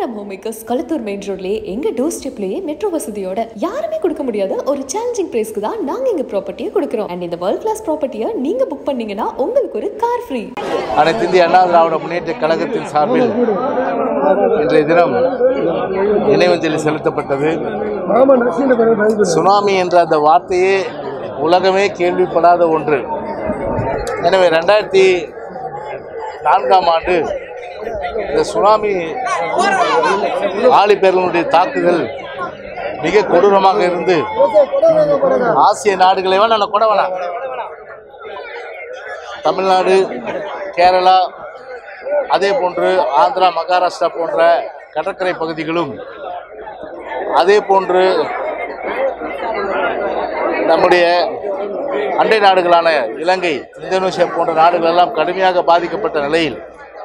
Kerala homemakers Kalathur main ரோட்லயே எங்க door ஸ்டெப்லயே metro வசதியோட யாருமே கொடுக்க முடியாத ஒரு சேலஞ்சிங் பிரைஸ்க்கு தான் நாங்க எங்க ப்ராப்பர்ட்டியை கொடுக்குறோம் அண்ட் இந்த வேர்ல்ட் கிளாஸ் ப்ராப்பர்ட்டியை நீங்க புக் பண்ணீங்கன்னா உங்களுக்கு ஒரு கார் ஃப்ரீ அனைத்து இந்திய அண்ணா திராவிட முன்னேற்ற கழகத்தின் சார்பில் இன்றைய தினம் நினைவஞ்சலி செலுத்தப்பட்டது சுனாமி என்ற அந்த வார்த்தையே உலகமே கேள்விப்படாத ஒன்று எனவே ரெண்டாயிரத்தி நான்காம் ஆண்டு இந்த சுனாமி ஆழிப்பேரனுடைய தாக்குதல் மிக கொடூரமாக இருந்து ஆசிய நாடுகளை வேணா நான் கூட வேணாம் தமிழ்நாடு கேரளா அதே போன்று ஆந்திரா மகாராஷ்டிரா போன்ற கடற்கரை பகுதிகளும் அதே போன்று நம்முடைய அண்டை நாடுகளான இலங்கை இந்தோனேஷியா போன்ற நாடுகள் எல்லாம் கடுமையாக பாதிக்கப்பட்ட நிலையில்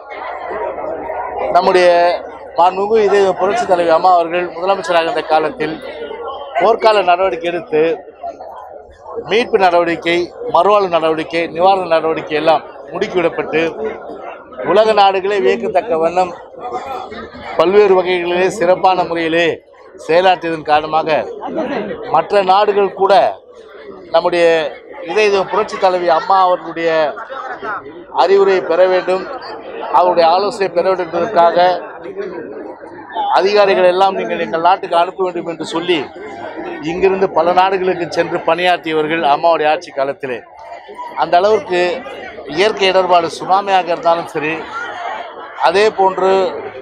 நம்முடைய மாண்புமிகு இதே புரட்சி தலைவி அம்மா அவர்கள் முதலமைச்சராக இருந்த காலத்தில் போர்க்கால நடவடிக்கை எடுத்து மீட்பு நடவடிக்கை மறுவாழ்வு நடவடிக்கை நிவாரண நடவடிக்கை எல்லாம் முடுக்கிவிடப்பட்டு உலக நாடுகளே வியக்கத்தக்க வண்ணம் பல்வேறு வகைகளிலே சிறப்பான முறையிலே செயலாற்றியதன் காரணமாக மற்ற நாடுகள் கூட நம்முடைய இதய புரட்சி தலைவி அம்மா அவர்களுடைய அறிவுரை பெற வேண்டும் அவருடைய ஆலோசனை பெற வேண்டும் என்பதற்காக அதிகாரிகள் எல்லாம் நீங்கள் எங்கள் நாட்டுக்கு அனுப்ப வேண்டும் என்று சொல்லி இங்கிருந்து பல நாடுகளுக்கு சென்று பணியாற்றியவர்கள் அம்மாவுடைய ஆட்சி காலத்திலே அந்த அளவுக்கு இயற்கை இடர்பாடு சுனாமியாக இருந்தாலும் சரி அதே போன்று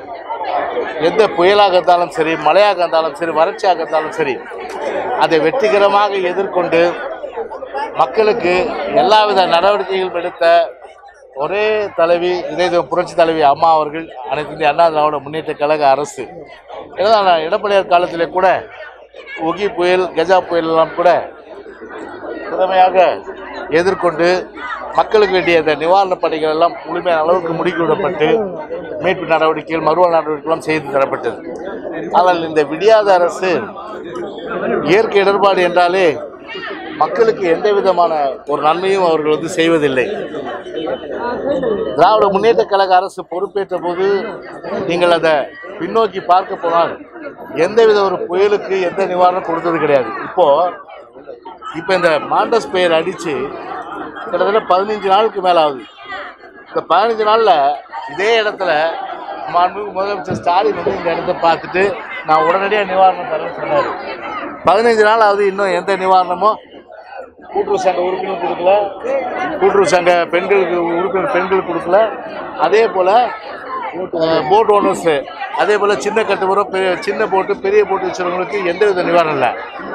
எந்த புயலாக இருந்தாலும் சரி மழையாக இருந்தாலும் சரி வறட்சியாக இருந்தாலும் சரி அதை வெற்றிகரமாக எதிர்கொண்டு மக்களுக்கு எல்லாவித நடவடிக்கைகளும் எடுத்த ஒரே தலைவி இதய புரட்சி தலைவி அம்மா அவர்கள் அனைத்து இந்திய அண்ணா திராவிட முன்னேற்ற கழக அரசு ஏன்னா எடப்பாடியார் காலத்திலே கூட ஒகி புயல் கஜா புயல் எல்லாம் கூட திறமையாக எதிர்கொண்டு மக்களுக்கு வேண்டிய இந்த நிவாரணப் பணிகள் எல்லாம் முழுமையான அளவுக்கு முடுக்கிவிடப்பட்டு மீட்பு நடவடிக்கைகள் மறுவாழ் நடவடிக்கைகளும் செய்து தரப்பட்டது ஆனால் இந்த விடியாத அரசு இயற்கை இடர்பாடு என்றாலே மக்களுக்கு எந்த விதமான ஒரு நன்மையும் அவர்கள் வந்து செய்வதில்லை திராவிட முன்னேற்ற கழக அரசு பொறுப்பேற்ற போது நீங்கள் அதை பின்னோக்கி பார்க்க போனால் எந்தவித ஒரு புயலுக்கு எந்த நிவாரணம் கொடுத்தது கிடையாது இப்போ இப்போ இந்த மாண்டஸ் பெயர் அடித்து கிட்டத்தட்ட பதினஞ்சு நாளுக்கு மேலே ஆகுது இந்த பதினஞ்சு நாளில் இதே இடத்துல மாண்புமிகு முதலமைச்சர் ஸ்டாலின் வந்து இந்த இடத்த பார்த்துட்டு நான் உடனடியாக நிவாரணம் தரேன்னு சொன்னார் பதினஞ்சு நாள் ஆகுது இன்னும் எந்த நிவாரணமும் கூட்டுறவு சங்க உறுப்பினர் கொடுக்கல கூட்டுறவு சங்க பெண்களுக்கு உறுப்பினர் பெண்கள் கொடுக்கல அதே போல் போட் ஓனர்ஸு அதே போல் சின்ன கட்டுமரம் பெரிய சின்ன போட்டு பெரிய போட்டு வச்சுருவங்களுக்கு எந்த வித நிவாரணம் இல்லை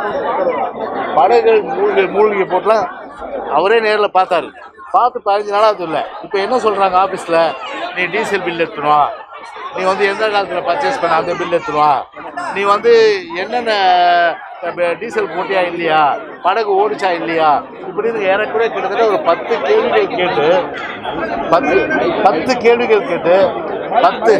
படகுகள் மூழ்கி மூழ்கி போட்டுலாம் அவரே நேரில் பார்த்தாரு பார்த்து பதினஞ்சு நாளாவது இல்லை இப்போ என்ன சொல்கிறாங்க ஆஃபீஸில் நீ டீசல் பில் எடுத்துனுவா நீ வந்து எந்த காலத்தில் பர்ச்சேஸ் பண்ண அந்த பில் எடுத்துனுவா நீ வந்து என்னென்ன அஹ், டீசல் போட்டியா இல்லையா படகு ஓடிச்சா இல்லையா இப்படின்னு ஏறக்குறைய கிட்டத்தட்ட ஒரு பத்து கேள்விகள் கேட்டு பத்து பத்து கேள்விகள் கேட்டு பத்து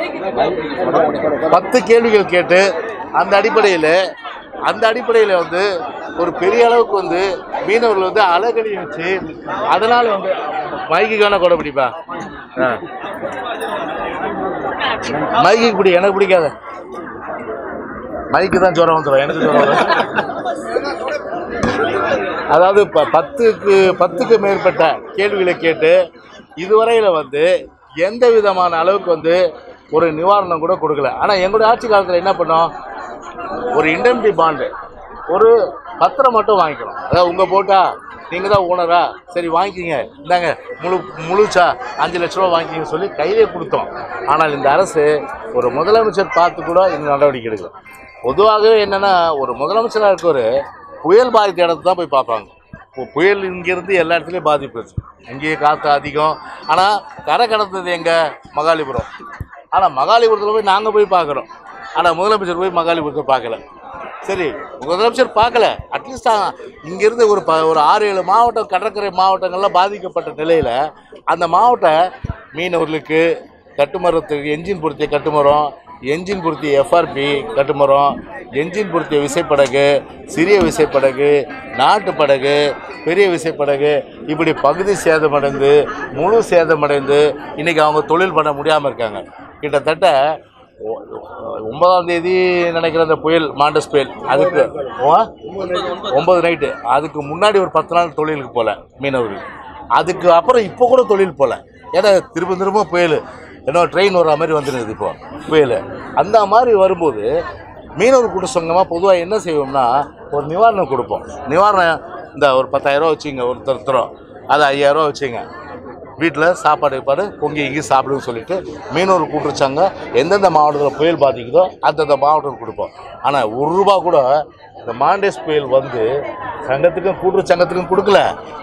பத்து கேள்விகள் கேட்டு அந்த அடிப்படையில் அந்த அடிப்படையில் வந்து ஒரு பெரிய அளவுக்கு வந்து மீனவர்கள் வந்து அலகடி வச்சு அதனால வந்து மைக்கு வேணா கூட பிடிப்பா ஆ. மைக்கு பிடி எனக்கு பிடிக்காத மைக்கு தான் ஜுரம் வந்துடும் எனக்கு ஜுரம் வரும் அதாவது இப்போ பத்துக்கு பத்துக்கு மேற்பட்ட கேள்விகளை கேட்டு இதுவரையில் வந்து எந்த விதமான அளவுக்கு வந்து ஒரு நிவாரணம் கூட கொடுக்கல ஆனால் எங்களுடைய ஆட்சி காலத்தில் என்ன பண்ணோம் ஒரு இண்டம்டி பாண்டு ஒரு பத்திரம் மட்டும் வாங்கிக்கணும் அதாவது உங்கள் போட்டா நீங்கள் தான் ஓனரா சரி வாங்கிக்கிங்க இந்தாங்க முழு முழுச்சா அஞ்சு லட்ச ரூபா வாங்கிக்கிங்க சொல்லி கையிலே கொடுத்தோம் ஆனால் இந்த அரசு ஒரு முதலமைச்சர் பார்த்து கூட இந்த நடவடிக்கை எடுக்கல பொதுவாகவே என்னென்னா ஒரு முதலமைச்சராக இருக்கவர் புயல் பாதித்த இடத்துல தான் போய் பார்ப்பாங்க இப்போ புயல் இங்கேருந்து எல்லா இடத்துலையும் பாதிப்பு இருக்கு. இங்கேயே காற்று அதிகம் ஆனால் கரை கடந்தது எங்கே மகாலிபுரம் ஆனால் மகாலிபுரத்தில் போய் நாங்கள் போய் பார்க்குறோம் ஆனால் முதலமைச்சர் போய் மகாலிபுரத்தை பார்க்கல சரி முதலமைச்சர் பார்க்கல அட்லீஸ்ட் இங்கேருந்து ஒரு ப ஒரு ஆறு ஏழு மாவட்டம் கடற்கரை மாவட்டங்கள்லாம் பாதிக்கப்பட்ட நிலையில் அந்த மாவட்ட மீனவர்களுக்கு கட்டுமரத்துக்கு என்ஜின் பொருத்திய கட்டுமரம் என்ஜின் பொருத்திய எஃப்ஆர்பி கட்டுமரம் என்ஜின் பொருத்திய விசைப்படகு சிறிய விசைப்படகு நாட்டு படகு பெரிய விசைப்படகு இப்படி பகுதி சேதமடைந்து முழு சேதமடைந்து இன்றைக்கி அவங்க தொழில் பண்ண முடியாமல் இருக்காங்க கிட்டத்தட்ட ஒ- ஒன்பதாம் தேதி நினைக்கிற அந்த புயல் மாண்டஸ் புயல் அதுக்கு ஓ? ஒன்பது நைட்டு அதுக்கு முன்னாடி ஒரு பத்து நாள் தொழிலுக்கு போகல மீனவர்கள் அதுக்கு அப்புறம் இப்போ கூட தொழில் போகல ஏன்னா திரும்ப திரும்ப புயல் ஏன்னா ட்ரெயின் வர்ற மாதிரி வந்துடுது இப்போ புயல் அந்த மாதிரி வரும்போது மீனவர் கூட்ட சங்கமாக பொதுவாக என்ன செய்வோம்னா ஒரு நிவாரணம் கொடுப்போம் நிவாரணம் இந்த ஒரு பத்தாயிரரூவா வச்சுங்க ஒருத்தர் தரோம் அது ஐயாயிரரூவா வச்சுங்க வீட்டில் சாப்பாடு பாடு பொங்கி இங்கி சாப்பிடுன்னு சொல்லிட்டு மீனவர் கூட்டுருச்சாங்க எந்தெந்த மாவட்டத்தில் புயல் பாதிக்குதோ அந்தந்த மாவட்டத்துக்கு கொடுப்போம் ஆனால் ஒரு ரூபா கூட இந்த மாண்டேஸ் புயல் வந்து சங்கத்துக்கும் கூட்டுற சங்கத்துக்கும் கொடுக்கல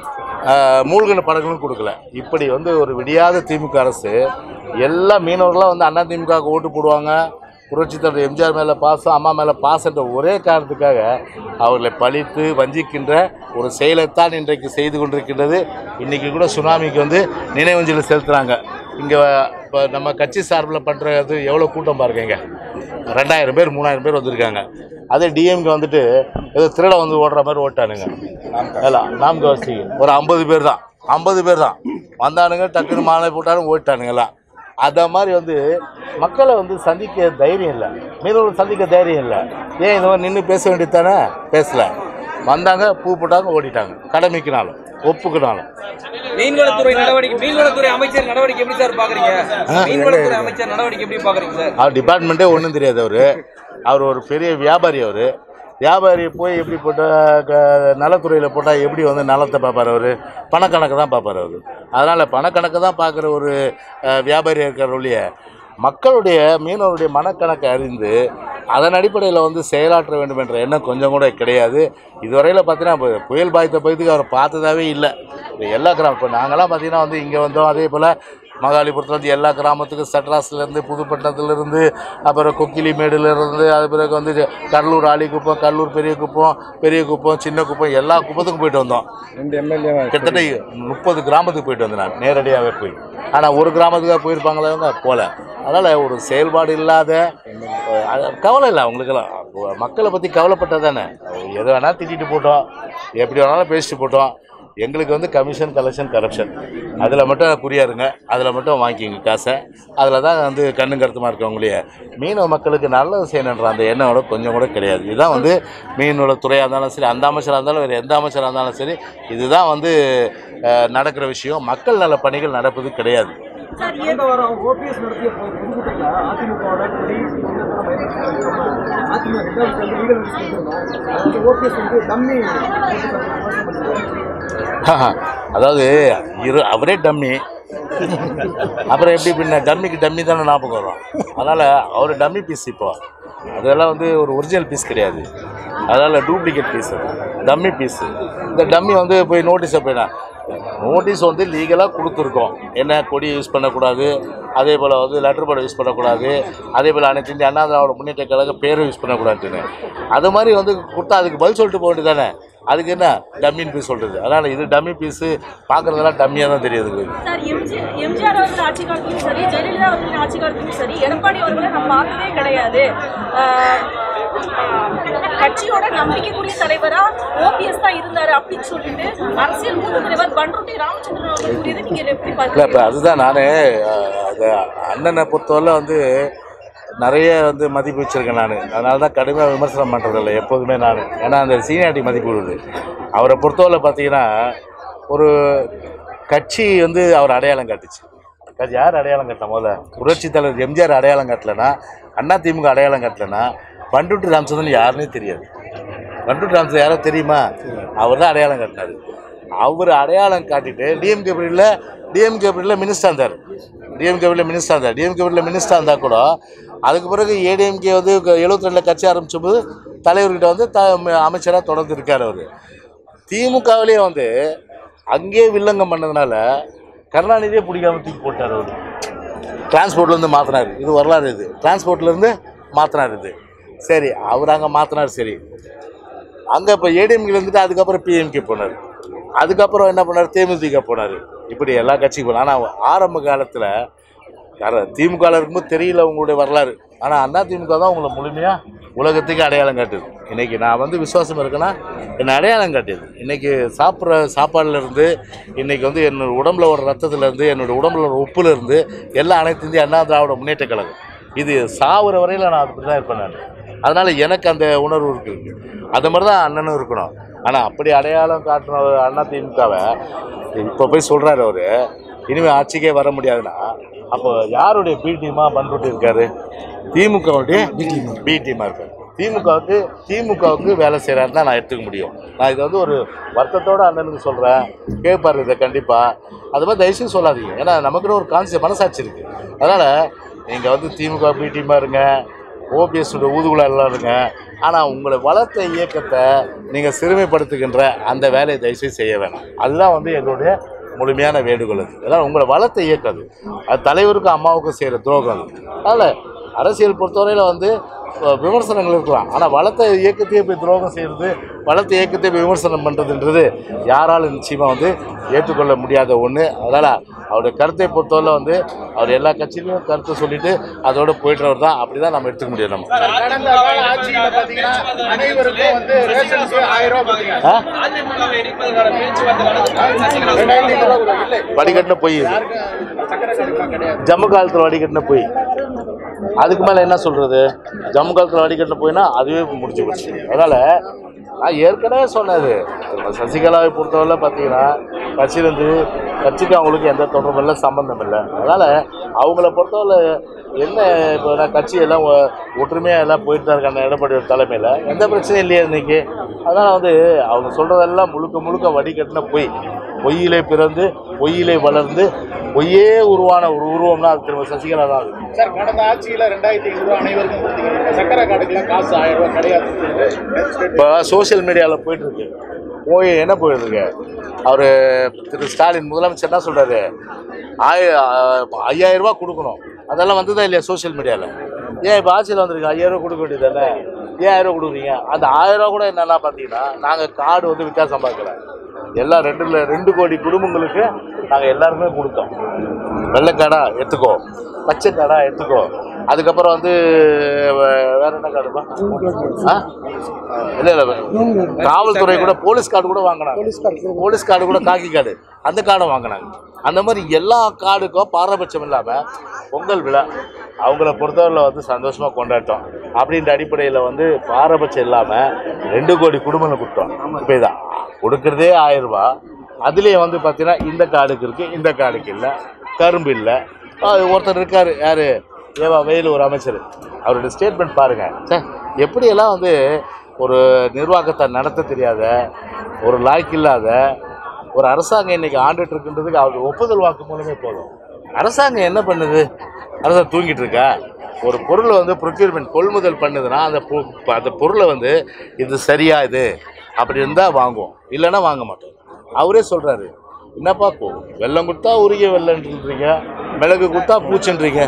ஆஹ், மூழ்கின படங்களும் கொடுக்கல இப்படி வந்து ஒரு விடியாத திமுக அரசு எல்லா மீனவர்களும் வந்து அண்ணா திமுக ஓட்டு போடுவாங்க புரட்சி தலைவர் எம்ஜிஆர் மேலே பாசம் அம்மா மேலே பாசன்ற ஒரே காரணத்துக்காக அவர்களை பழித்து வஞ்சிக்கின்ற ஒரு செயலைத்தான் இன்றைக்கு செய்து கொண்டிருக்கின்றது இன்றைக்கி கூட சுனாமிக்கு வந்து நினைவஞ்சலி செலுத்துகிறாங்க இங்கே இப்போ நம்ம கட்சி சார்பில் பண்ணுறது எவ்வளோ கூட்டம் பாருங்க ரெண்டாயிரம் பேர் மூணாயிரம் பேர் வந்திருக்காங்க அதே டிஎம்கே வந்துட்டு ஏதோ திருட வந்து ஓடுற மாதிரி ஓட்டானுங்க இல்லை நாம்காசி ஒரு ஐம்பது பேர் தான் ஐம்பது பேர் தான் வந்தானுங்க டக்குன்னு மாலை போட்டாலும் ஓட்டானுங்க எல்லாம் அத மாதிரி வந்து மக்களை வந்து சந்திக்க தைரியம் இல்லை மீனவர்கள் சந்திக்க தைரியம் இல்லை ஏன் இந்த மாதிரி நின்று பேச வேண்டியது தானே பேசல வந்தாங்க பூ போட்டாங்க ஓடிட்டாங்க கடமைக்குனாலும் ஒப்புக்குனாலும் மீன்வளத்துறை நடவடிக்கை மீன்வளத்துறை அமைச்சர் நடவடிக்கை எப்படி சார் பாக்குறீங்க மீன்வளத்துறை அமைச்சர் நடவடிக்கை எப்படி பாக்குறீங்க சார் அவர் டிபார்ட்மெண்ட்டே ஒன்றும் தெரியாது அவர் அவர் ஒரு பெரிய வியாபாரி அவர் வியாபாரி போய் எப்படி போட்டால் நலத்துறையில் போட்டால் எப்படி வந்து நலத்தை பார்ப்பார் அவர் பணக்கணக்கு தான் பார்ப்பார் அவர் அதனால் பணக்கணக்கு தான் பார்க்குற ஒரு அஹ், வியாபாரி இருக்கிற ஒழிய மக்களுடைய மீனவருடைய மனக்கணக்கை அறிந்து அதன் அடிப்படையில் வந்து செயலாற்ற வேண்டும் என்ற எண்ணம் கொஞ்சம் கூட கிடையாது இதுவரையில் பார்த்தீங்கன்னா இப்போ புயல் பாதித்த பகுதிக்கு அவர் பார்த்ததாவே இல்லை இப்போ எல்லா கிராமம் இப்போ நாங்களாம் பார்த்தீங்கன்னா வந்து இங்கே வந்தோம் அதே போல் மகாலிபுரத்துலேருந்து எல்லா கிராமத்துக்கும் சட்ராஸ்லேருந்து புதுப்பட்டினத்துலேருந்து அப்புறம் கொக்கிலி மேடுலேருந்து அது பிறகு வந்து கடலூர் ஆலிக்குப்பம் கடலூர் பெரிய குப்பம் பெரிய குப்பம் சின்ன குப்பம் எல்லா குப்பத்துக்கும் போயிட்டு வந்தோம் ரெண்டு எம்எல்ஏ கிட்டத்தட்ட முப்பது கிராமத்துக்கு போயிட்டு வந்தேன் நான் நேரடியாகவே போய் ஆனால் ஒரு கிராமத்துக்காக போயிருப்பாங்களே அவங்க போகல அதனால் ஒரு செயல்பாடு இல்லாத அது கவலை இல்லை அவங்களுக்கெல்லாம் மக்களை பற்றி கவலைப்பட்டது தானே எது வேணால் திட்டிட்டு போட்டோம் எப்படி வேணாலும் பேசிட்டு போட்டோம் எங்களுக்கு வந்து கமிஷன் கலெக்ஷன் கரப்ஷன் அதில் மட்டும் குறியா இருங்க அதில் மட்டும் வாங்கிக்கிங்க காசை அதில் தான் வந்து கண்ணு கருத்துமாக இருக்கவங்களே மீனவ மக்களுக்கு நல்லது செய்யணுன்ற அந்த எண்ணம் கொஞ்சம் கூட கிடையாது இதுதான் வந்து மீனோட துறையாக இருந்தாலும் சரி அந்த அமைச்சராக இருந்தாலும் வேறு எந்த அமைச்சராக இருந்தாலும் சரி இதுதான் வந்து அஹ், நடக்கிற விஷயம் மக்கள் நல பணிகள் நடப்பது கிடையாது கடந்த வாரம் ஓபிஎஸ் நடத்திய பொ- பொதுக்கூட்டத்தில் அதிமுகவோட கொடி சின்னத்தெல்லாம் பயன்படுத்தி அதிமுக ஹெட் ஆஃபீஸ் வந்து லீகல் நோட்டீஸ் கொடுத்திருந்தோம் அதுக்கு ஓபிஎஸ் வந்து டம்மி விமர்சனம் பண்ணிருக்காரு. அதாவது இரு அவரே டம்மி அப்புறம் எப்படி பின்ன டம்மிக்கு டம்மி தானே ஞாபகம் வரும் அதனால் அவர் டம்மி பீஸ் இப்போ அதெல்லாம் வந்து ஒரு ஒரிஜினல் பீஸ் கிடையாது அதனால் டூப்ளிகேட் பீஸ் அது டம்மி பீஸு இந்த டம்மி வந்து போய் நோட்டீஸை போய் நோட்டீஸ் வந்து லீகலாக கொடுத்துருக்கோம் என்ன கொடி யூஸ் பண்ணக்கூடாது அதே போல் வந்து லெட்டர் பேட் யூஸ் பண்ணக்கூடாது அதே போல் அனைத்து இந்திய அண்ணா திராவிட முன்னேற்ற கழக பேரும் யூஸ் பண்ணக்கூடாதுன்னு அது மாதிரி வந்து கொடுத்தா அதுக்கு பதில் சொல்லிட்டு போக வேண்டியதானே அதுக்கு என்ன டம்மின்னு போய் சொல்கிறது அதனால் இது டம்மி பீஸு பார்க்குறதெல்லாம் டம்மியாக தான் தெரியுது எங்களுக்கு. சார் எம்ஜி எம்ஜிஆர் அவர்கள் ஆட்சி காலத்திலும் சரி ஜெயலலிதா அவர்களின் ஆட்சி காலத்திலும் சரி எடப்பாடி அவர்களை நம்ம பார்த்ததே கிடையாது ஆஹ் கட்சியோட நம்பிக்கைக்குரிய தலைவரா ஓபிஎஸ் தான் இருந்தாரு அப்படின்னு சொல்லிட்டு அரசியல் மூத்த தலைவர் பண்ருட்டி ராமச்சந்திரன் அவர்கள் கூறியதை நீங்க எப்படி இல்லை இப்போ பார்க்கறீங்க அதுதான் நான் அது அண்ணனை பொறுத்தவரை வந்து நிறைய வந்து மதிப்பு வச்சுருக்கேன் நான் அதனால தான் கடுமையாக விமர்சனம் பண்ணுறதில்ல எப்போதுமே நான் ஏன்னா அந்த சீனியாரிட்டி மதிப்பு விடுது அவரை பொறுத்தவரை பார்த்தீங்கன்னா ஒரு கட்சி வந்து அவர் அடையாளம் காட்டுச்சு கட்சி யார் அடையாளம் காட்டினா முதல்ல புரட்சி தலைவர் எம்ஜிஆர் அடையாளம் காட்டலைன்னா அண்ணா திமுக அடையாளம் காட்டலைன்னா பண்டுட்டி ராமச்சந்திரன் யாருன்னே தெரியாது பண்டுட்டி ராமச்சந்திரன் யாரோ தெரியுமா அவர் தான் அடையாளம் காட்டினார் அவர் அடையாளம் காட்டிட்டு டிஎம்கே பீரியடில் டிஎம்கே பீரியடில் மினிஸ்டர் இருந்தார் டிஎம்கே பீரியடில் மினிஸ்டர் இருந்தார் டிஎம்கே பீரியடில் மினிஸ்டர் இருந்தால் கூட அதுக்கு பிறகு ஏடிஎம்கே வந்து எழுபத்தி ரெண்டில் கட்சி ஆரம்பிச்சபோது தலைவர்கிட்ட வந்து த அமைச்சராக தொடர்ந்து இருக்கார் அவர் திமுகவிலேயே வந்து அங்கேயே வில்லங்கம் பண்ணதுனால கருணாநிதியே பிடிக்காம தூக்கி போட்டார் அவர் டிரான்ஸ்போர்ட்லேருந்து மாற்றினார் இது வரலாறு இது டிரான்ஸ்போர்ட்லேருந்து மாற்றினார் இது சரி அவர் அங்கே மாற்றினார் சரி அங்கே இப்போ ஏடிஎம்கே இருந்துட்டு அதுக்கப்புறம் பிஎம்கே போனார் அதுக்கப்புறம் என்ன பண்ணார் தேமுதிக போனார் இப்படி எல்லா கட்சிக்கும் போனார் ஆனால் ஆரம்ப காலத்தில் திமுகவில் இருக்கும்போது தெரியல உங்களுடைய வரலாறு ஆனால் அண்ணா திமுக தான் உங்களை முழுமையாக உலகத்துக்கு அடையாளம் காட்டுது இன்றைக்கி நான் வந்து விசுவாசம் இருக்குன்னா என்னை அடையாளம் காட்டுது இன்றைக்கி சாப்பிட்ற சாப்பாடுல இருந்து இன்றைக்கி வந்து என்னோட உடம்புல ஒரு ரத்தத்துலேருந்து என்னோட உடம்புல ஒரு உப்புல இருந்து எல்லாம் அனைத்து இந்திய அண்ணா திராவிட முன்னேற்ற கழகம் இது சாவுற வரையில் நான் அப்படி தான் இருப்பேன் நான் அதனால் எனக்கு அந்த உணர்வு இருக்குது அது மாதிரி தான் அண்ணனும் இருக்கணும் ஆனால் அப்படி அடையாளம் காட்டின ஒரு அண்ணா திமுகவை இப்போ போய் சொல்கிறாரு அவர் இனிமேல் ஆட்சிக்கே வர முடியாதுன்னா அப்போ யாருடைய பி டீமாக பண்ருட்டி இருக்காரு திமுகவுடைய பி டீமாக இருக்காரு திமுகவுக்கு திமுகவுக்கு வேலை செய்கிறாரு தான் நான் எடுத்துக்க முடியும் நான் இதை வந்து ஒரு வருத்தத்தோட அண்ணனுக்கு சொல்கிறேன் கேட்பாரு இதை கண்டிப்பாக அது மாதிரி தயவுசெய்து சொல்லாதீங்க ஏன்னா நமக்குன்னு ஒரு கான்செப்ட் மனசாட்சி இருக்குது அதனால் நீங்கள் வந்து திமுக பி டீமாக இருங்க ஓபிஎஸோட ஊதுகுழாலாம் இருங்க ஆனால் உங்களை வளர்த்த இயக்கத்தை நீங்கள் சிறுமைப்படுத்துகின்ற அந்த வேலையை தயவுசெய்து செய்ய வேணாம் அதுதான் வந்து எங்களுடைய முழுமையான வேண்டுகோள் அது அதனால் உங்களை வளர்த்த இயக்கம் அது அது தலைவருக்கும் அம்மாவுக்கும் செய்கிற துரோகம் அது அதனால் அரசியல் பொறுத்தவரையில் வந்து அஹ், விமர்சனங்கள் இருக்கலாம் ஆனால் வளர்த்த இயக்கத்தையே போய் துரோகம் செய்கிறது வளர்த்த இயக்கத்தை போய் விமர்சனம் பண்ணுறதுன்றது யாராலும் நிச்சயமாக வந்து ஏற்றுக்கொள்ள முடியாத ஒன்று அதனால் அவருடைய கருத்தை பொறுத்தவரை வந்து அவர் எல்லா கட்சியிலையும் கருத்தை சொல்லிட்டு அதோட போயிட்டுறவர் தான் அப்படி தான் நம்ம எடுத்துக்க முடியும் நம்ம கடந்த கால ஆட்சியில பாத்தீங்கன்னா அனைவருக்கும் வந்து ரேஷனுக்கு ஆயிரம் ரூபாய் பாத்தீங்க ஆ? அதிமுகவை இடிப்பதற்கான பேச்சுவார்த்தை நடந்தது சசிகலா ரெண்டாயிரத்தி ஐநூறு ரூபாய் இல்லை வடிகட்டின பொய் இது சக்கரை கடுக்கா கிடையாது ஜம்மு காலத்தில் வடிகட்டின பொய் அதுக்கு மேலே என்ன சொல்கிறது ஜம்மு காலத்தில் வடிகட்டின போய்னா அதுவே முடிஞ்சு போச்சு அதனால் நான் ஏற்கனவே சொன்னது நம்ம சசிகலாவை பொறுத்தவரை பார்த்தீங்கன்னா கட்சியிலேருந்து கட்சிக்கு அவங்களுக்கு எந்த தொடர்பும் இல்லை சம்மந்தம் இல்லை அதனால் அவங்கள பொறுத்தவரை என்ன இப்போ நான் கட்சி எல்லாம் ஒ- ஒற்றுமையாக எல்லாம் போயிட்டு தான் இருக்காங்க எடப்பாடி தலைமையில் எந்த பிரச்சனையும் இல்லையா இன்னைக்கு அதனால் வந்து அவங்க சொல்கிறதெல்லாம் முழுக்க முழுக்க வடிகட்டின பொய் பொய்யிலே பிறந்து பொய்யிலே வளர்ந்து பொய்யே உருவான ஒரு உருவம்னா அது திரும்ப சசிகலா தான் அது. சார் கடந்த ஆட்சியில ரெண்டாயிரத்தி ஐநூறு ரூபாய் அனைவருக்கும் கொடுத்தீங்க இப்ப சக்கரை கார்டுக்கெல்லாம் காசு ஆயிரம் ரூபாய் கிடையாது இப்போ சோஷியல் மீடியாவில் போயிட்டுருக்கு போய் என்ன போயிட்டுருக்கு அவர் திரு ஸ்டாலின் முதலமைச்சர் என்ன சொல்கிறாரு ஆய ஐயாயிரம் ரூபாய் கொடுக்கணும் அதெல்லாம் வந்ததா இல்லையா சோஷியல் மீடியாவில் ஏன் இப்போ ஆட்சியில் வந்திருக்கு ஐயாயிரம் ரூபா கொடுக்க வேண்டியது தானே ஏன் ஆயிரம் ரூபா கொடுக்குறீங்க அந்த ஆயிரம் ரூபா கூட என்னென்னா பார்த்தீங்கன்னா நாங்கள் கார்டு வந்து வித்தியாசம் பார்க்கல எல்லாம் ரெண்டு ரெண்டு கோடி குடும்பங்களுக்கு நாங்கள் எல்லாருமே கொடுத்தோம் வெள்ளைக்காடா எடுத்துக்கோ பச்சை காடா எடுத்துக்கோ அதுக்கப்புறம் வந்து வே- வேற என்ன கார்டுப்பா ஆ இல்லை இல்லை காவல்துறை கூட போலீஸ் கார்டு கூட வாங்கினாங்க போலீஸ் கார்டு கூட காக்கி கார்டு அந்த கார்டும் வாங்கினாங்க அந்த மாதிரி எல்லா கார்டுக்கும் பாரபட்சம் இல்லாமல் பொங்கல் விழா அவங்கள பொறுத்தவரையில் வந்து சந்தோஷமாக கொண்டாட்டோம் அப்படின்ற அடிப்படையில் வந்து பாரபட்சம் இல்லாமல் ரெண்டு கோடி குடும்பங்கள் கொடுத்தோம் இப்போ இதான் கொடுக்குறதே ஆயிரம் ரூபாய் அதுலேயே வந்து பார்த்தீங்கன்னா இந்த கார்டுக்கு இருக்குது இந்த கார்டுக்கு இல்லை கரும்பு இல்லை ஒருத்தர் இருக்கார் யார் ஏவா வெயில் ஒரு அமைச்சர் அவருடைய ஸ்டேட்மெண்ட் பாருங்கள் சார் எப்படியெல்லாம் வந்து ஒரு நிர்வாகத்தை நடத்த தெரியாத ஒரு லாய்க்கு இல்லாத ஒரு அரசாங்கம் இன்னைக்கு ஆண்டுட்டு இருக்குன்றதுக்கு அவர் ஒப்புதல் வாக்கு மூலமே போதும் அரசாங்கம் என்ன பண்ணுது அரசாங்கம் தூங்கிட்டு இருக்கா ஒரு பொருளை வந்து ப்ரொக்யூர்மெண்ட் கொள்முதல் பண்ணுதுன்னா அந்த பொ- அந்த பொருளை வந்து இது சரியா இது அப்படி இருந்தால் வாங்குவோம் இல்லைன்னா வாங்க மாட்டோம் அவரே சொல்கிறாரு என்னப்பா போ வெள்ளம் கொடுத்தா உருகிய வெள்ளன்றீங்க மிளகு கொடுத்தா பூச்சுன்றீங்க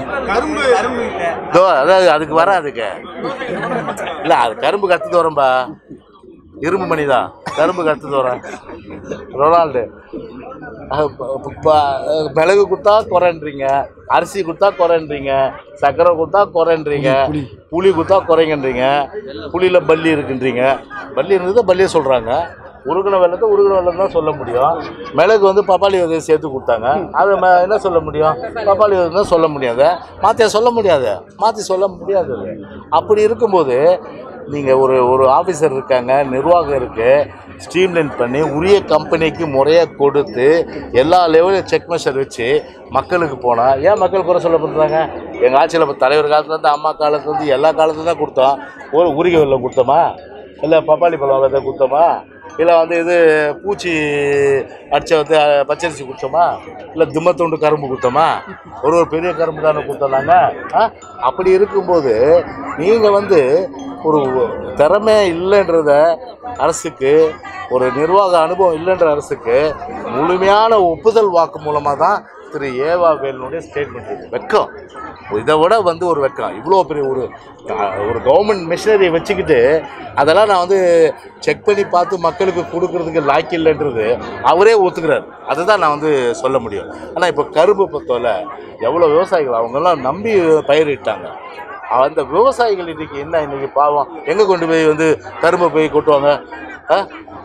இதோ அதாவது அதுக்கு வராதுங்க இல்லை அது கரும்பு கற்று தோறம்பா இரும்பு மணி தான் கரும்பு கற்று தோறேன் ரொனால்டு அஹ் ப- ப- ப- மிளகு கொடுத்தா குறைன்றீங்க அரிசி கொடுத்தா குறைன்றீங்க சர்க்கரை கொடுத்தா குறைன்றீங்க புளி கொடுத்தா குறைங்கன்றீங்க புளியில் பல்லி இருக்குன்றீங்க பல்லி இருந்தது பல்லியை சொல்கிறாங்க உருகின வெள்ளத்தை உருகின வெள்ளம் தான் சொல்ல முடியும் மிளகு வந்து பப்பாளி விதையை சேர்த்து கொடுத்தாங்க அது ம- என்ன சொல்ல முடியும் பப்பாளி விதை தான் சொல்ல முடியாது மாற்றிய சொல்ல முடியாது மாற்றி சொல்ல முடியாது அது. அப்படி இருக்கும்போது நீங்கள் ஒரு ஒரு ஆஃபீஸர் இருக்காங்க நிர்வாகம் இருக்குது ஸ்ட்ரீம்லைன் பண்ணி உரிய கம்பெனிக்கு முறையாக கொடுத்து எல்லா லெவலையும் செக் மெஷர் வச்சு மக்களுக்கு போனால் ஏன் மக்கள் குறை சொல்லப்படுறாங்க எங்கள் ஆட்சியில் இப்போ தலைவர் காலத்துலேருந்து அம்மா காலத்துலேருந்து எல்லா காலத்துலேயும் தான் கொடுத்தோம் ஒரு உருகி வெள்ளம் கொடுத்தோமா இல்லை பப்பாளி பழம் விதை கொடுத்தோமா இல்லை வந்து இது பூச்சி அடிச்ச வந்து அஹ், பச்சரிசி கொடுத்தோமா இல்லை திம்மத்துண்டு கரும்பு கொடுத்தோமா ஒரு ஒரு பெரிய கரும்பு தானே கொடுத்தோம் நாங்கள் ஆ அப்படி இருக்கும்போது நீங்கள் வந்து ஒரு திறமை இல்லைன்றத அரசுக்கு ஒரு நிர்வாக அனுபவம் இல்லைன்ற அரசுக்கு முழுமையான ஒப்புதல் வாக்கு மூலமாக தான் திரு ஏவா வேலுனுடைய ஸ்டேட்மெண்ட் இது வெக்கம் இதை விட வந்து ஒரு வெக்கம் இவ்வளோ பெரிய ஒரு அஹ், ஒரு கவர்மெண்ட் மிஷினரியை வச்சுக்கிட்டு அதெல்லாம் நான் வந்து செக் பண்ணி பார்த்து மக்களுக்கு கொடுக்கறதுக்கு லாய்க்கு இல்லைன்றது அவரே ஒத்துக்கிறார் அதுதான் நான் வந்து சொல்ல முடியும் ஆனால் இப்போ கரும்பு பொறுத்தவரை எவ்வளோ விவசாயிகள் அவங்கெல்லாம் நம்பி பயிரிட்டாங்க அந்த விவசாயிகள் இன்னைக்கு என்ன இன்னைக்கு பாவம் எங்கே கொண்டு போய் வந்து கரும்பை போய் கொட்டுவாங்க ஆ?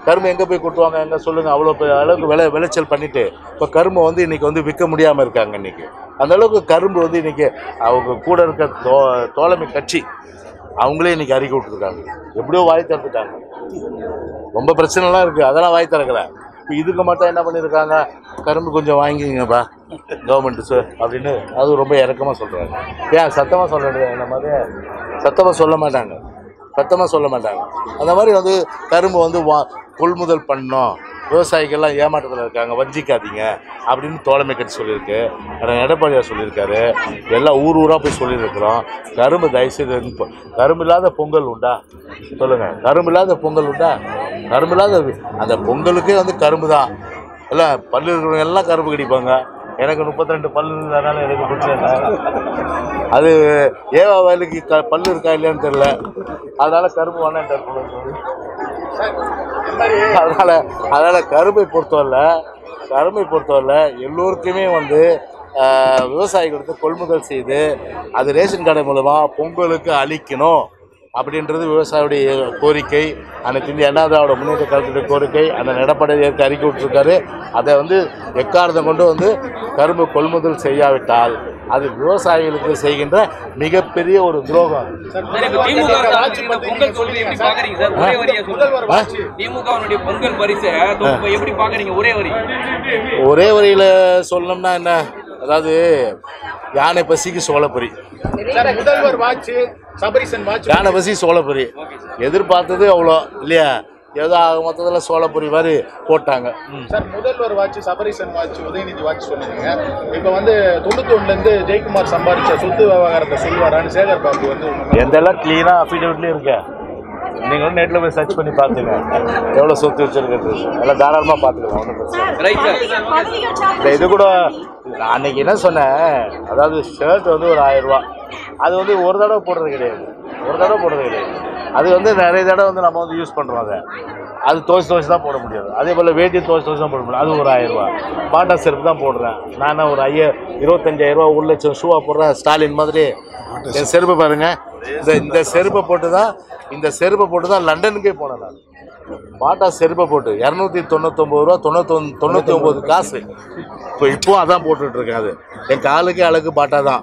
கரும்பு எங்கே போய் கொட்டுவாங்க எங்கே சொல்லுங்கள் அவ்வளோ பெரிய அளவுக்கு விளை விளைச்சல் பண்ணிவிட்டு இப்போ கரும்பு வந்து இன்றைக்கி வந்து விற்க முடியாமல் இருக்காங்க இன்றைக்கி அந்த அளவுக்கு கரும்பு வந்து இன்றைக்கி அவங்க கூட இருக்க தோ தோழமை கட்சி அவங்களே இன்றைக்கி அறிக்கை விட்டுருக்காங்க எப்படியோ வாய் திறந்துட்டாங்க ரொம்ப பிரச்சனைலாம் இருக்குது அதெல்லாம் வாய் திறக்கல இப்போ இதுக்கு மட்டும் என்ன பண்ணியிருக்காங்க கரும்பு கொஞ்சம் வாங்கிங்கப்பா கவர்மெண்ட்டு சார் அப்படின்னு அது ரொம்ப இறக்கமாக சொல்கிறாங்க ஏன் சத்தமாக சொல்ல வேண்டியது இந்த மாதிரி சத்தமாக சொல்ல மாட்டாங்க சத்தமாக சொல்ல மாட்டாங்க அந்த மாதிரி வந்து கரும்பு வந்து வா கொள்முதல் பண்ணோம் விவசாயிகள்லாம் ஏமாற்றத்தில் இருக்காங்க வஞ்சிக்காதீங்க அப்படின்னு தோழமை கட்சி சொல்லியிருக்கு ஆனால் எடப்பாடியார் சொல்லியிருக்காரு எல்லாம் ஊர் ஊராக போய் சொல்லியிருக்கிறோம் கரும்பு தயவுசெய்து இப்போ கரும்பு இல்லாத பொங்கல் உண்டா சொல்லுங்கள் கரும்பு இல்லாத பொங்கல் உண்டா கரும்பு இல்லாத அந்த பொங்கலுக்கே வந்து கரும்பு தான் எல்லாம் பல்லு இருக்கிறவங்க எல்லாம் கரும்பு கடிப்பாங்க எனக்கு முப்பத்தி ரெண்டு பல்லு இருந்ததுனால எனக்கு பிரச்சனை இல்லை அது ஏவா வயலுக்கு க பல்லு இருக்கா இல்லையான்னு தெரியல அதனால கரும்பு வேணான்ட்டார் போல இருக்கு. அதனால அதனால கரும்பை பொறுத்தவரை கரும்பை பொறுத்தவரை எல்லோருக்குமே வந்து ஆஹ், விவசாயிகளுக்கு கொள்முதல் செய்து அது ரேஷன் கடை மூலமாக பொங்கலுக்கு அளிக்கணும் அப்படின்றது விவசாயியுடைய கோரிக்கை அனைத்து இந்திய அண்ணா திராவிட முன்னேற்ற கழகத்துடைய கோரிக்கை அந்த எடப்பாடி ஏற்க அறிக்கை விட்டுருக்காரு அதை வந்து எக்காரணம் கொண்டு வந்து கரும்பு கொள்முதல் செய்யாவிட்டால் அது விவசாயிகளுக்கு செய்கின்ற மிகப்பெரிய ஒரு துரோகம் சார் இப்ப திமுக அரசு இந்த பொங்கல் தொகுதி எப்படி பாக்குறீங்க சார் ஒரே வரியா சொல்லுங்க திமுகவினுடைய பொங்கல் பரிசை தொகுப்பை எப்படி பாக்குறீங்க ஒரே வரி ஒரே வரியில் சொல்லணும்னா என்ன அதாவது யானை பசிக்கு சோளப்பொரி சார் முதல்வர் வாட்ச் சபரிசன் வாட்ச் யானை பசி சோளப்பொரி எதிர்பார்த்தது அவ்வளோ இல்லையா ஏதோ ஆக மொத்தத்தில் சோளப்பொரி மாதிரி போட்டாங்க ம் சார் முதல்வர் watch Sabareesan watch Udhayanidhi watch சொன்னீங்க இப்போ வந்து தொண்ணூத்தொன்னுல இருந்து ஜெயக்குமார் சம்பாதிச்ச சொத்து விவகாரத்தை சொல்லுவாரான்னு சேகர் பாபு வந்து எந்தெல்லாம் க்ளீனாக அஃபிடவிட்லேயும் இருக்கு நீங்கள் வந்து நெட்டில் போய் சர்ச் பண்ணி பார்த்துங்க எவ்வளோ சொத்து வச்சிருக்கிறது எல்லாம் தாராளமாக பார்த்துக்கலாம் ஒன்றும் பிரச்சனை இல்லை. ரைட் சார் பதவிகள் பதவிகள் இந்த சார்ந்த இது கூட நான் அன்னைக்கு என்ன சொன்னேன் அதாவது ஷர்ட் வந்து ஒரு ஆயிரம் ரூபா அது வந்து ஒரு தடவை போடுறது கிடையாது ஒரு தடவை போடுறது கிடையாது அது வந்து நிறைய தடவை வந்து நம்ம வந்து யூஸ் பண்ணுறோம் அதை அது துவச்சி துவச்சி தான் போட முடியாது அதே போல் வேட்டி துவச்சி துவச்சி தான் போட முடியும் அது ஒரு ஆயிரம் ரூபா பாட்டா செருப்பு தான் போடுறேன் நான் என்ன ஒரு ஐயா இருபத்தஞ்சாயிரம் ரூபா ஒரு லட்சம் ஷூவாக போடுறேன் ஸ்டாலின் மாதிரி என் செருப்பை பாருங்க இந்த இந்த செருப்பை போட்டு தான் இந்த செருப்பை போட்டு தான் லண்டனுக்கே போனேன் நான் பாட்டா செருப்பை போட்டு இரநூத்தி தொண்ணூத்தொம்பது ரூபா தொண்ணூத்தொன் தொண்ணூற்றி ஒம்பது காசு இப்போ இப்போவும் அதான் போட்டுட்டு இருக்கேன் அது என் காலுக்கு அழகு பாட்டா தான்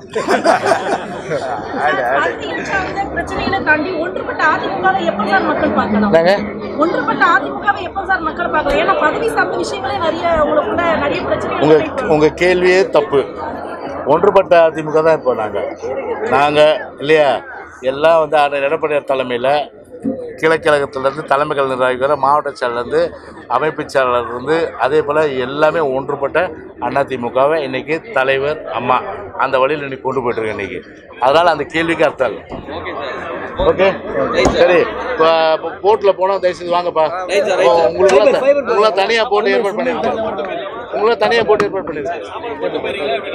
அரசியல் சார்ந்த பிரச்சனைகளை தாண்டி ஒன்றுபட்ட அதிமுகவை எப்ப சார் மக்கள் பார்க்கலாம் என்னங்க ஒன்றுபட்ட அதிமுகவை எப்ப சார் மக்கள் பார்க்கலாம் ஏன்னா பதவி சார்ந்த விஷயங்களே நிறைய உங்களுக்குள்ள நிறைய பிரச்சனைகள் உங்கள் இருக்கு. உங்கள் கேள்வியே தப்பு ஒன்றுபட்ட அதிமுக தான் இப்போ நாங்கள் நாங்கள் இல்லையா எல்லாம் வந்து அண்ணன் எடப்பாடியார் தலைமையில் கிழக்கழகத்திலேருந்து தலைமைகள் நிர்வாகி வரை மாவட்ட செயலர்லேருந்து அமைப்பு செயலாளர்லேருந்து அதே போல் எல்லாமே ஒன்றுபட்ட அதிமுகவை இன்றைக்கி தலைவர் அம்மா அந்த வழியில் இன்னைக்கு கொண்டு போயிட்டுருக்கு இன்றைக்கி அதனால் அந்த கேள்விக்கு அர்த்தம் இல்லை ஓகே சார் ஓகே சரி இப்போ போட்டில் போனால் தயவுசெய்து வாங்கப்பா Right sir, right sir. உங்களுக்குலாம் உங்களாம் தனியாக போட்டு ஏற்பாடு பண்ணியிருக்கேன் உங்களாம் தனியாக போட்டு ஏற்பாடு பண்ணியிருக்கேன்